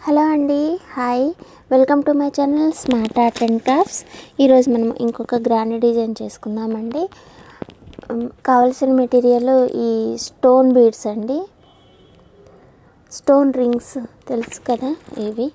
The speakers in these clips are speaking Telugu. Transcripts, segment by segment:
హలో అండి hi welcome to my channel smart art and crafts ఈరోజు మనం ఇంకొక గ్రాండ్ డిజైన్ చేసుకుందామండి ఉమ్, కావలసిన మెటీరియల్ ఈ స్టోన్ బీడ్స్ అండి స్టోన్ రింగ్స్ తెలుసు కదా ఇవి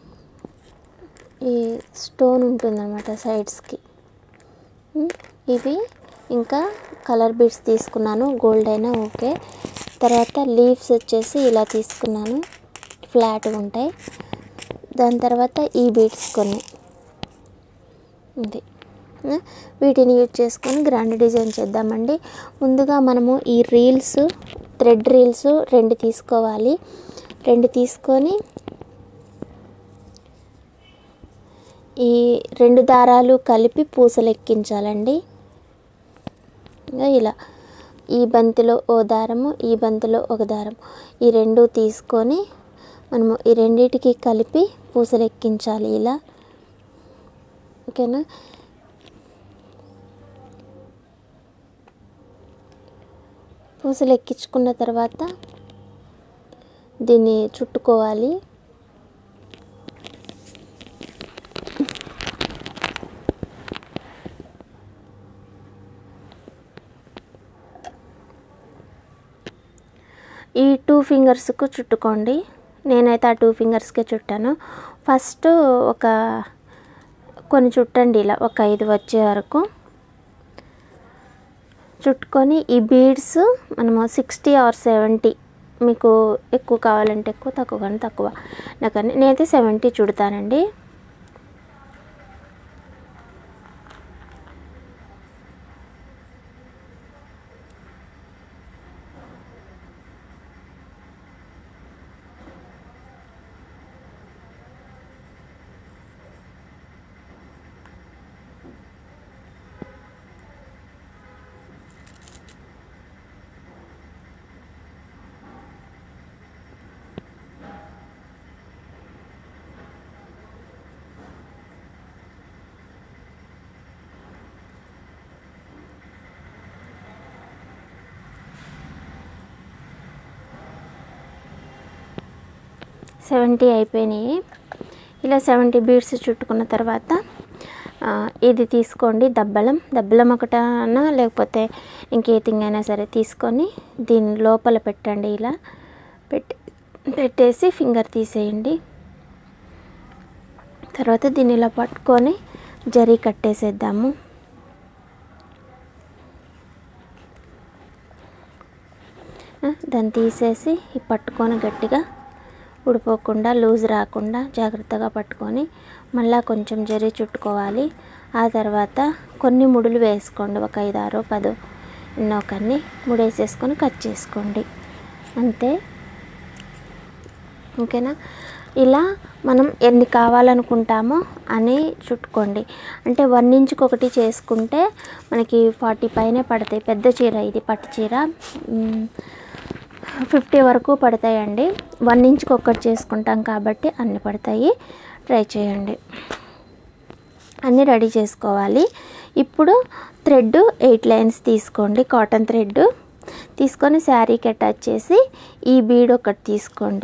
ఈ స్టోన్ ఉంటుందన్నమాట సైడ్స్కి ఉమ్, ఇవి ఇంకా కలర్ బీడ్స్ తీసుకున్నాను గోల్డ్ అయినా ఓకే తర్వాత లీవ్స్ వచ్చేసి ఇలా తీసుకున్నాను ఫ్లాట్గా ఉంటాయి దాని తర్వాత ఈ బీడ్స్ కొన్ని ఇది ఆ, వీటిని యూజ్ చేసుకొని గ్రాండ్ డిజైన్ చేద్దామండి ముందుగా మనము ఈ రీల్స్ థ్రెడ్ రీల్స్ రెండు తీసుకోవాలి రెండు తీసుకొని ఈ రెండు దారాలు కలిపి పూసలు ఎక్కించాలండి ఇంకా ఇలా ఈ బంతిలో ఓ దారము ఈ బంతిలో ఒక దారం ఈ రెండు తీసుకొని మనము ఈ రెండిటికి కలిపి పూసలు ఎక్కించాలి ఇలా ఓకేనా పూసలు ఎక్కించుకున్న తర్వాత దీన్ని చుట్టుకోవాలి ఈ టూ ఫింగర్స్కు చుట్టుకోండి నేనైతే ఆ టూ ఫింగర్స్కే చుట్టాను ఫస్ట్ ఒక కొన్ని చుట్టండి ఇలా ఒక ఐదు వచ్చే వరకు చుట్టుకొని ఈ బీడ్స్ మనము సిక్స్టీ ఆర్ సెవెంటీ మీకు ఎక్కువ కావాలంటే ఎక్కువ తక్కువ కానీ తక్కువ నాకని నేనైతే సెవెంటీ చుడతానండి సెవెంటీ అయిపోయినాయి ఇలా సెవెంటీ బీడ్స్ చుట్టుకున్న తర్వాత ఆ, ఇది తీసుకోండి దబ్బలం దబ్బలం ఒకటనా లేకపోతే ఇంకేతింగ్ అయినా సరే తీసుకొని దీని లోపల పెట్టండి ఇలా పెట్టి పెట్టేసి ఫింగర్ తీసేయండి తర్వాత దీన్ని ఇలా పట్టుకొని జరీ కట్టేసేద్దాము ఆ, దాన్ని తీసేసి ఈ పట్టుకొని గట్టిగా ఊడిపోకుండా లూజ్ రాకుండా జాగ్రత్తగా పట్టుకొని మళ్ళా కొంచెం జరి చుట్టుకోవాలి ఆ తర్వాత కొన్ని ముడులు వేసుకోండి ఒక ఐదు ఆరో పదో ఎన్నో కన్ని ముడేసేసుకొని కట్ చేసుకోండి అంతే ఓకేనా ఇలా మనం ఎన్ని కావాలనుకుంటామో అని చుట్టుకోండి అంటే వన్ ఇంచుకి ఒకటి చేసుకుంటే మనకి ఫార్టీ పైనే పడతాయి పెద్ద చీర ఇది పట్టు చీర మ్, ఫిఫ్టీ వరకు పడతాయండి వన్ ఇంచ్కి ఒక్కటి చేసుకుంటాం కాబట్టి అన్ని పడతాయి ట్రై చేయండి అన్నీ రెడీ చేసుకోవాలి ఇప్పుడు థ్రెడ్ ఎయిట్ లైన్స్ తీసుకోండి కాటన్ థ్రెడ్ తీసుకొని శారీకి అటాచ్ చేసి ఈ బీడ్ ఒకటి తీసుకోండి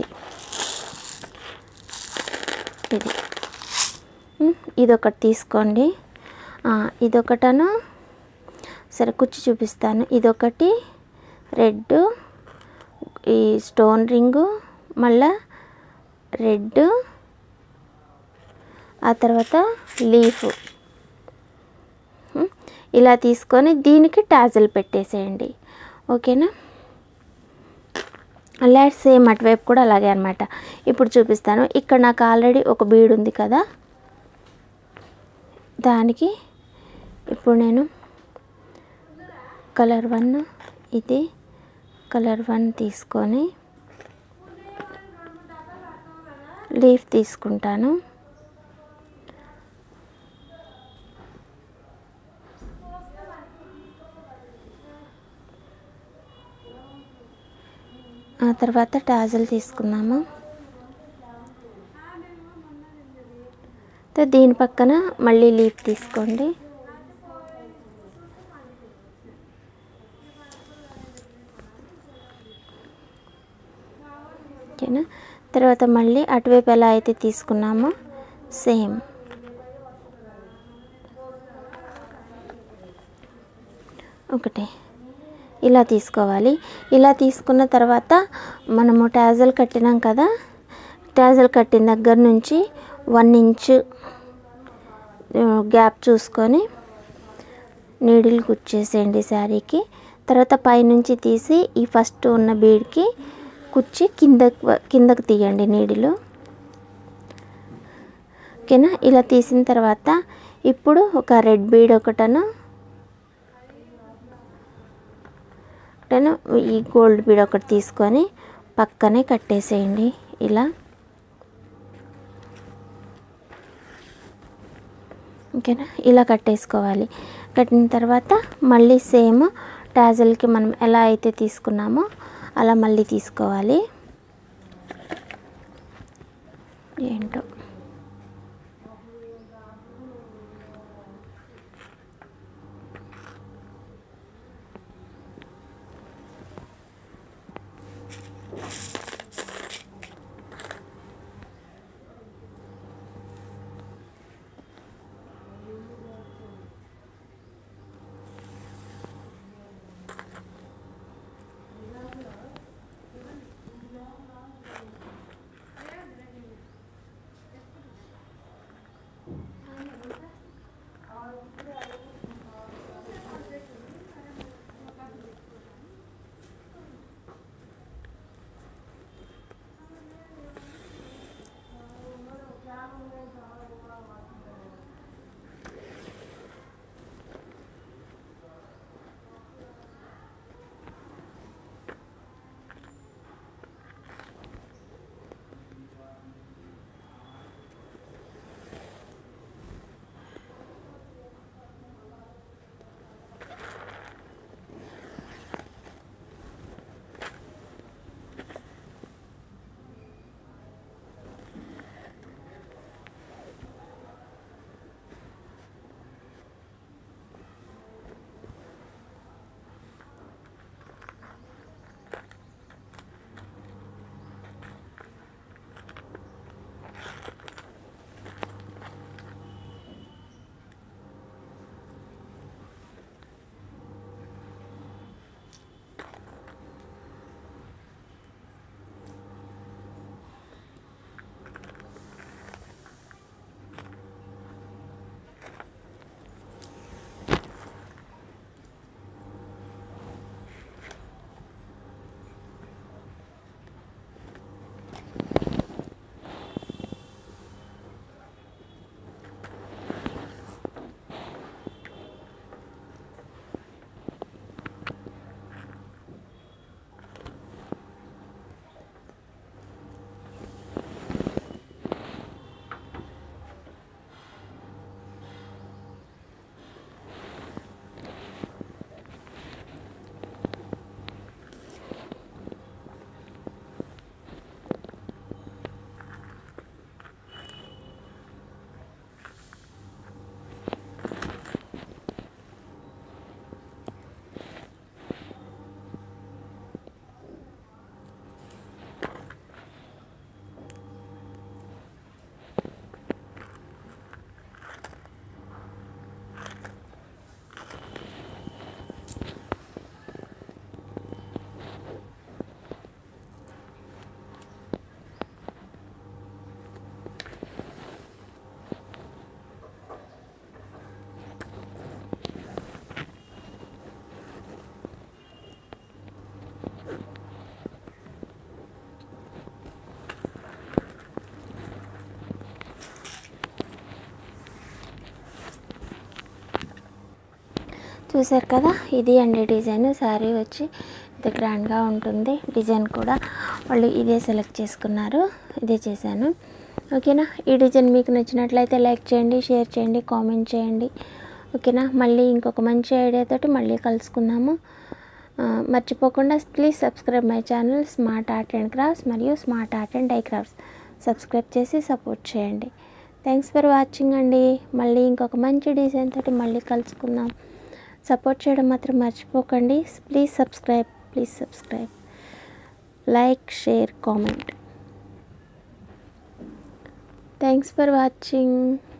ఇది ఉమ్, ఇదొకటి తీసుకోండి ఆ, ఇదొకటను సరే కుచ్చి చూపిస్తాను ఇదొకటి రెడ్ ఈ స్టోన్ రింగు మళ్ళా రెడ్ ఆ తర్వాత లీఫ్ ఉమ్, ఇలా తీసుకొని దీనికి టాజల్ పెట్టేసేయండి ఓకేనా అలా సేమ్ అటువైపు కూడా అలాగే అనమాట ఇప్పుడు చూపిస్తాను ఇక్కడ నాకు ఆల్రెడీ ఒక బీడ్ ఉంది కదా దానికి ఇప్పుడు నేను కలర్ వన్ ఇది కలర్ వన్ తీసుకొని లీఫ్ తీసుకుంటాను ఆ తర్వాత టాజల్ తీసుకున్నాము తో దీని పక్కన మళ్ళీ లీఫ్ తీసుకోండి ఓకేనా తర్వాత మళ్ళీ అటువైపు ఎలా అయితే తీసుకున్నామో సేమ్ ఒకటి ఇలా తీసుకోవాలి ఇలా తీసుకున్న తర్వాత మనము ట్యాజల్ కట్టినాం కదా ట్యాజల్ కట్టిన దగ్గర నుంచి వన్ ఇంచ్ గ్యాప్ చూసుకొని నీడిల్ కుచ్చేసేయండి శారీకి తర్వాత పైనుంచి తీసి ఈ ఫస్ట్ ఉన్న బీడ్కి కుచ్చి కింద కిందకు తీయండి నీడిలు ఓకేనా ఇలా తీసిన తర్వాత ఇప్పుడు ఒక రెడ్ బీడ్ ఒకటను ఒకటను ఈ గోల్డ్ బీడ్ ఒకటి తీసుకొని పక్కనే కట్టేసేయండి ఇలా ఓకేనా ఇలా కట్టేసుకోవాలి కట్టిన తర్వాత మళ్ళీ సేమ్ టాజల్కి మనం ఎలా అయితే తీసుకున్నామో అలా మళ్ళీ తీసుకోవాలి ఏంటో చూసారు కదా ఇది అండి డిజైన్ శారీ వచ్చి ఇది గ్రాండ్గా ఉంటుంది డిజైన్ కూడా వాళ్ళు ఇదే సెలెక్ట్ చేసుకున్నారు ఇదే చేశాను ఓకేనా ఈ డిజైన్ మీకు నచ్చినట్లయితే లైక్ చేయండి షేర్ చేయండి కామెంట్ చేయండి ఓకేనా మళ్ళీ ఇంకొక మంచి ఐడియాతోటి మళ్ళీ కలుసుకుందాము ఆ, మర్చిపోకుండా please subscribe my channel smart art and crafts మరియు smart art and DIY crafts subscribe చేసి సపోర్ట్ చేయండి థ్యాంక్స్ ఫర్ వాచింగ్ అండి మళ్ళీ ఇంకొక మంచి డిజైన్ తోటి మళ్ళీ కలుసుకుందాం సపోర్ట్ చేయడం మాత్రం మర్చిపోకండి please subscribe please subscribe like share comment thanks for watching